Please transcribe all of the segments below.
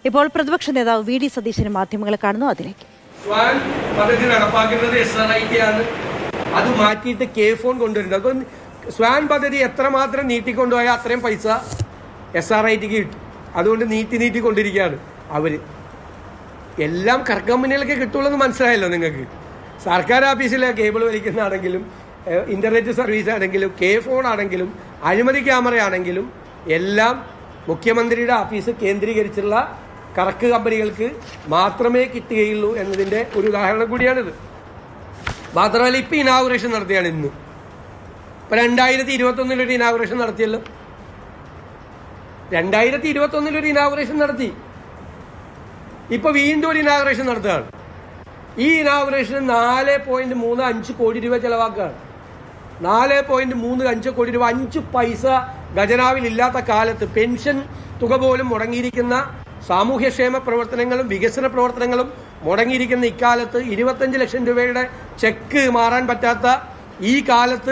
ഇപ്പോൾ പ്രതിപക്ഷ നേതാവ് വി ഡി സതീശന് മാധ്യമങ്ങളെ കാണുന്നു അതിലേക്ക് സ്വാൻ പദ്ധതി നടപ്പാക്കുന്നത് എസ് ആർ ഐ ടി ആണ് അത് മാറ്റിയിട്ട് കെ ഫോൺ കൊണ്ടുവരുന്നത് അപ്പം സ്വാൻ പദ്ധതി എത്രമാത്രം നീട്ടിക്കൊണ്ടുപോയാൽ അത്രയും പൈസ എസ് ആർ ഐ ടിക്ക് കിട്ടും അതുകൊണ്ട് നീട്ടി നീട്ടി കൊണ്ടിരിക്കുകയാണ് അവര് എല്ലാം കറക്റ്റ് കമ്പനികൾക്ക് കിട്ടുള്ളൂ എന്ന് മനസ്സിലായല്ലോ നിങ്ങൾക്ക് സർക്കാർ ഓഫീസിലെ കേബിൾ വലിക്കുന്നതാണെങ്കിലും ഏഹ്, ഇന്റർനെറ്റ് സർവീസ് ആണെങ്കിലും കെ ഫോൺ ആണെങ്കിലും അഴിമതി ക്യാമറ ആണെങ്കിലും എല്ലാം മുഖ്യമന്ത്രിയുടെ ഓഫീസ് കേന്ദ്രീകരിച്ചുള്ള കറക്ക് കമ്പനികൾക്ക് മാത്രമേ കിട്ടുകയുള്ളൂ എന്നതിന്റെ ഒരു ഉദാഹരണം കൂടിയാണിത് മാത്രമല്ല ഇപ്പൊ ഇനാഗുറേഷൻ നടത്തിയാണ് ഇന്ന് ഇപ്പൊ രണ്ടായിരത്തി ഇരുപത്തി ഒന്നിലൊരു ഇനാഗുറേഷൻ നടത്തിയല്ലോ രണ്ടായിരത്തി ഇരുപത്തി ഒന്നിലൊരു ഇനാഗുറേഷൻ നടത്തി ഇപ്പൊ വീണ്ടും ഒരു ഇനാഗുറേഷൻ നടത്തുകയാണ് ഈ ഇനാഗുറേഷൻ നാല് പോയിന്റ് മൂന്ന് അഞ്ച് കോടി രൂപ ചെലവാക്കുകയാണ് നാല് പോയിന്റ് മൂന്ന് അഞ്ച് കോടി രൂപ അഞ്ച് പൈസ ഖജനാവിൽ ഇല്ലാത്ത കാലത്ത് പെൻഷൻ തുക പോലും മുടങ്ങിയിരിക്കുന്ന സാമൂഹ്യക്ഷേമ പ്രവർത്തനങ്ങളും വികസന പ്രവർത്തനങ്ങളും മുടങ്ങിയിരിക്കുന്ന ഇക്കാലത്ത് ഇരുപത്തഞ്ച് ലക്ഷം രൂപയുടെ ചെക്ക് മാറാൻ പറ്റാത്ത ഈ കാലത്ത്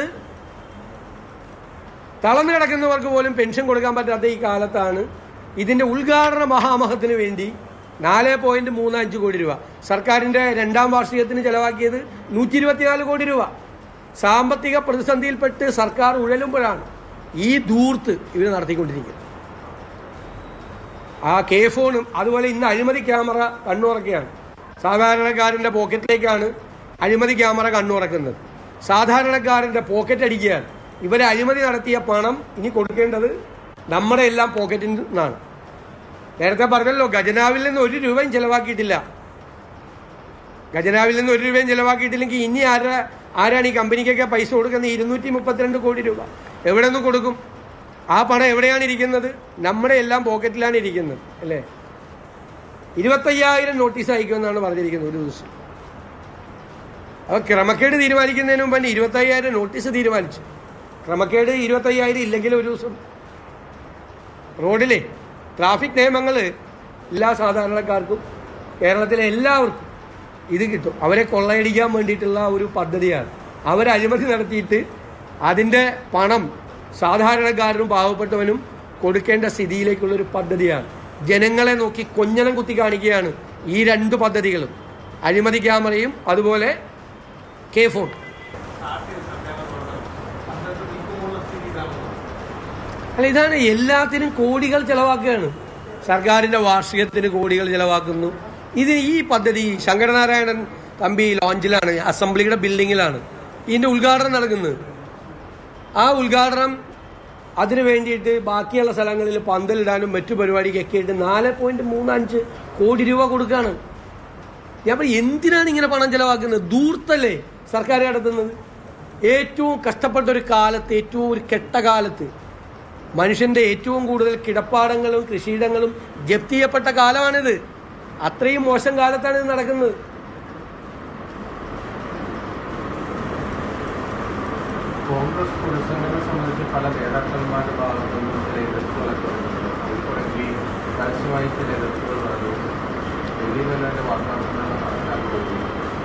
തളർന്നു കിടക്കുന്നവർക്ക് പോലും പെൻഷൻ കൊടുക്കാൻ പറ്റാത്ത ഈ കാലത്താണ് ഇതിന്റെ ഉദ്ഘാടന മഹാമഹത്തിന് വേണ്ടി നാല് പോയിന്റ് മൂന്ന് അഞ്ച് കോടി രൂപ സർക്കാരിന്റെ രണ്ടാം വാർഷികത്തിന് ചെലവാക്കിയത് നൂറ്റി ഇരുപത്തിനാല് കോടി രൂപ സാമ്പത്തിക പ്രതിസന്ധിയിൽപ്പെട്ട് സർക്കാർ ഉഴലുമ്പോഴാണ് ഈ ധൂർത്ത് ഇവർ നടത്തിക്കൊണ്ടിരിക്കുന്നത് ആ കെ ഫോണും അതുപോലെ ഇന്ന് അഴിമതി ക്യാമറ കണ്ണുറക്കുകയാണ് സാധാരണക്കാരന്റെ പോക്കറ്റിലേക്കാണ് അഴിമതി ക്യാമറ കണ്ണുറക്കുന്നത് സാധാരണക്കാരന്റെ പോക്കറ്റ് അടിക്കുകയാണ് ഇവരെ അഴിമതി നടത്തിയ പണം ഇനി കൊടുക്കേണ്ടത് നമ്മുടെ എല്ലാം പോക്കറ്റിൽ നിന്നാണ് നേരത്തെ പറഞ്ഞല്ലോ ഖജനാവിൽ നിന്ന് ഒരു രൂപയും ചെലവാക്കിയിട്ടില്ല ഖജനാവിൽ നിന്ന് ഒരു രൂപയും ചെലവാക്കിയിട്ടില്ലെങ്കിൽ ഇനി ആരാ ആരാണ് ഈ കമ്പനിക്കൊക്കെ പൈസ കൊടുക്കുന്നത് ഇരുന്നൂറ്റി മുപ്പത്തിരണ്ട് കോടി രൂപ എവിടെ നിന്ന് കൊടുക്കും ആ പണം എവിടെയാണ് ഇരിക്കുന്നത് നമ്മുടെ എല്ലാം പോക്കറ്റിലാണ് ഇരിക്കുന്നത് അല്ലേ ഇരുപത്തയ്യായിരം നോട്ടീസ് അയക്കുമെന്നാണ് പറഞ്ഞിരിക്കുന്നത് ഒരു ദിവസം അപ്പോൾ ക്രമക്കേട് തീരുമാനിക്കുന്നതിന് മുമ്പ് തന്നെ ഇരുപത്തയ്യായിരം നോട്ടീസ് തീരുമാനിച്ചു ക്രമക്കേട് ഇരുപത്തയ്യായിരം ഇല്ലെങ്കിൽ ഒരു ദിവസം റോഡിലെ ട്രാഫിക് നിയമങ്ങൾ എല്ലാ സാധാരണക്കാർക്കും കേരളത്തിലെ എല്ലാവർക്കും ഇത് കിട്ടും അവരെ കൊള്ളയടിക്കാൻ വേണ്ടിയിട്ടുള്ള ഒരു പദ്ധതിയാണ് അവർ അഴിമതി നടത്തിയിട്ട് അതിൻ്റെ പണം സാധാരണക്കാരനും പാവപ്പെട്ടവനും കൊടുക്കേണ്ട സ്ഥിതിയിലേക്കുള്ള ഒരു പദ്ധതിയാണ് ജനങ്ങളെ നോക്കി കൊഞ്ഞനം കുത്തി കാണിക്കുകയാണ് ഈ രണ്ട് പദ്ധതികളും അഴിമതി ക്യാമറയും അതുപോലെ കെ ഫോൺ അല്ല ഇതാണ് എല്ലാത്തിനും കോടികൾ ചെലവാക്കുകയാണ് സർക്കാരിന്റെ വാർഷികത്തിന് കോടികൾ ചെലവാക്കുന്നു ഇത് ഈ പദ്ധതി ശങ്കരനാരായണൻ തമ്പി ലോഞ്ചിലാണ് അസംബ്ലിയുടെ ബിൽഡിങ്ങിലാണ് ഇതിന്റെ ഉദ്ഘാടനം നടക്കുന്നത് ആ ഉദ്ഘാടനം അതിനു വേണ്ടിയിട്ട് ബാക്കിയുള്ള സ്ഥലങ്ങളിൽ പന്തലിടാനും മറ്റു പരിപാടിക്കൊക്കെ ആയിട്ട് നാല് പോയിന്റ് മൂന്ന് അഞ്ച് കോടി രൂപ കൊടുക്കുകയാണ് ഞാൻ പറയും എന്തിനാണ് ഇങ്ങനെ പണം ചെലവാക്കുന്നത് ദൂർത്തല്ലേ സർക്കാർ നടത്തുന്നത് ഏറ്റവും കഷ്ടപ്പെട്ട ഒരു കാലത്ത് ഏറ്റവും ഒരു കെട്ട കാലത്ത് മനുഷ്യന്റെ ഏറ്റവും കൂടുതൽ കിടപ്പാടങ്ങളും കൃഷിയിടങ്ങളും ജപ്തി ചെയ്യപ്പെട്ട കാലമാണിത് അത്രയും മോശം കാലത്താണ് ഇത് നടക്കുന്നത് കോൺഗ്രസ് പുരുഷങ്ങളെ സംബന്ധിച്ച് പല നേതാക്കന്മാരുടെ ഭാഗത്തു നിന്നും ചില എതിർപ്പുകളൊക്കെ വന്നിട്ടുണ്ട് കോഴിക്കോടെങ്കിൽ പരസ്യമായി ചില എതിർപ്പുകൾ പറഞ്ഞു ഡൽഹിയിൽ നിന്ന് തന്നെ വാർത്താസമ്മേളനം നടത്താൻ പോയി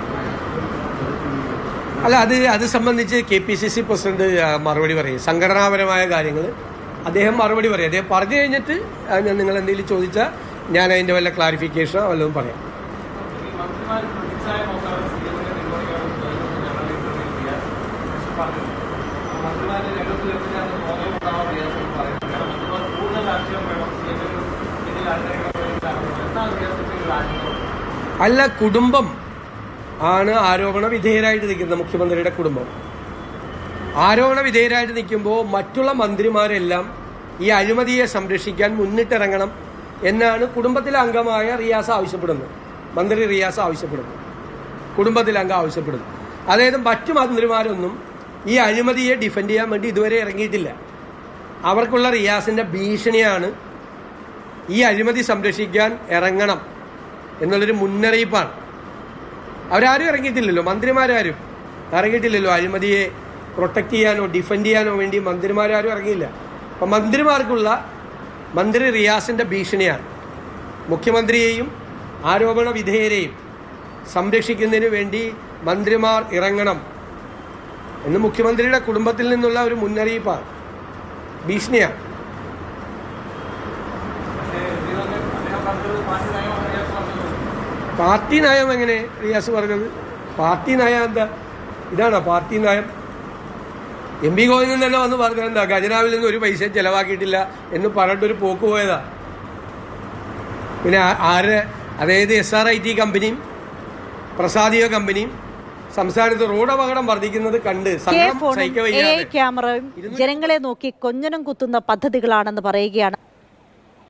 അല്ല അത് അത് സംബന്ധിച്ച് K P C C president ആ, മറുപടി പറയും സംഘടനാപരമായ കാര്യങ്ങൾ അദ്ദേഹം മറുപടി പറയും അദ്ദേഹം പറഞ്ഞു കഴിഞ്ഞിട്ട് ആ, ഞാൻ നിങ്ങൾ എന്തെങ്കിലും ചോദിച്ചാൽ ഞാൻ അതിന്റെ വല്ല ക്ലാരിഫിക്കേഷനോ വല്ലതും പറയാം മന്ത്രിമാർ പ്രതിച്ഛായ നോക്കാതെ സീഎമ്മിനെ നിരോധിക്കണം ഞങ്ങളുടെ ഇന്റർവ്യൂ പറഞ്ഞു മന്ത്രിമാരെ രംഗത്ത് വരുത്തിയാണ് തോന്നൽ ഉണ്ടാവാൻ പ്രയാസം പറയുന്നത് കാരണം മന്ത്രിമാർ കൂടുതൽ രാഷ്ട്രീയം വേണം സീഎമ്മിന് ഇതിൽ ആഗ്രഹിക്കണം എന്താണ് വിദ്യാർത്ഥികൾ രാഷ്ട്രീയം അല്ല കുടുംബം ആണ് ആരോപണ വിധേയരായിട്ട് നിൽക്കുന്ന മുഖ്യമന്ത്രിയുടെ കുടുംബം ആരോപണ വിധേയരായിട്ട് നിൽക്കുമ്പോൾ മറ്റുള്ള മന്ത്രിമാരെല്ലാം ഈ അഴിമതിയെ സംരക്ഷിക്കാൻ മുന്നിട്ടിറങ്ങണം എന്നാണ് കുടുംബത്തിലെ അംഗമായ റിയാസ് ആവശ്യപ്പെടുന്നത് മന്ത്രി റിയാസ് ആവശ്യപ്പെടുന്നു കുടുംബത്തിലെ അംഗം ആവശ്യപ്പെടുന്നു അതായത് മറ്റു മന്ത്രിമാരൊന്നും ഈ അഴിമതിയെ ഡിഫെൻഡ് ചെയ്യാൻ വേണ്ടി ഇതുവരെ ഇറങ്ങിയിട്ടില്ല അവർക്കുള്ള റിയാസിന്റെ ഭീഷണിയാണ് ഈ അഴിമതി സംരക്ഷിക്കാൻ ഇറങ്ങണം എന്നുള്ളൊരു മുന്നറിയിപ്പാണ് അവരാരും ഇറങ്ങിയിട്ടില്ലല്ലോ മന്ത്രിമാരാരും ഇറങ്ങിയിട്ടില്ലല്ലോ അഴിമതിയെ പ്രൊട്ടക്ട് ചെയ്യാനോ ഡിഫെൻഡ് ചെയ്യാനോ വേണ്ടി മന്ത്രിമാരാരും ഇറങ്ങിയില്ല അപ്പം മന്ത്രിമാർക്കുള്ള മന്ത്രി റിയാസിന്റെ ഭീഷണിയാണ് മുഖ്യമന്ത്രിയെയും ആരോപണ വിധേയരെയും സംരക്ഷിക്കുന്നതിന് വേണ്ടി മന്ത്രിമാർ ഇറങ്ങണം എന്ന് മുഖ്യമന്ത്രിയുടെ കുടുംബത്തിൽ നിന്നുള്ള ഒരു മുന്നറിയിപ്പാണ് ഭീഷണിയാണ് പക്ഷേ ഇതിനൊക്കെ അദ്ദേഹം പറഞ്ഞത് പാർട്ടി നയമാണ് റിയാസ് പറഞ്ഞത് പാർട്ടി നയം എങ്ങനെ റിയാസ് പറഞ്ഞത് പാർട്ടി നയം എന്താ ഇതാണോ പാർട്ടി നയം എം പി ഗോവിന്ദൻ തന്നെ വന്ന് പറഞ്ഞത് എന്താ ഖജനാവിൽ നിന്ന് ഒരു പൈസ ചെലവാക്കിയിട്ടില്ല എന്ന് പറഞ്ഞിട്ടൊരു പോക്ക് പോയതാ പിന്നെ ആ- ആരുടെ അതായത് എസ് ആർ ഐ ടി കമ്പനിയും പ്രസാദിക കമ്പനിയും സംസ്ഥാനത്ത് റോഡ് അപകടം വർദ്ധിക്കുന്നത് കണ്ട് കെ സംഘം ഫോണും സഹിക്ക എ വയ്യാതെ ക്യാമറയും ജനങ്ങളെ നോക്കി കൊഞ്ഞനം കുത്തുന്ന പദ്ധതികളാണെന്ന് പറയുകയാണ്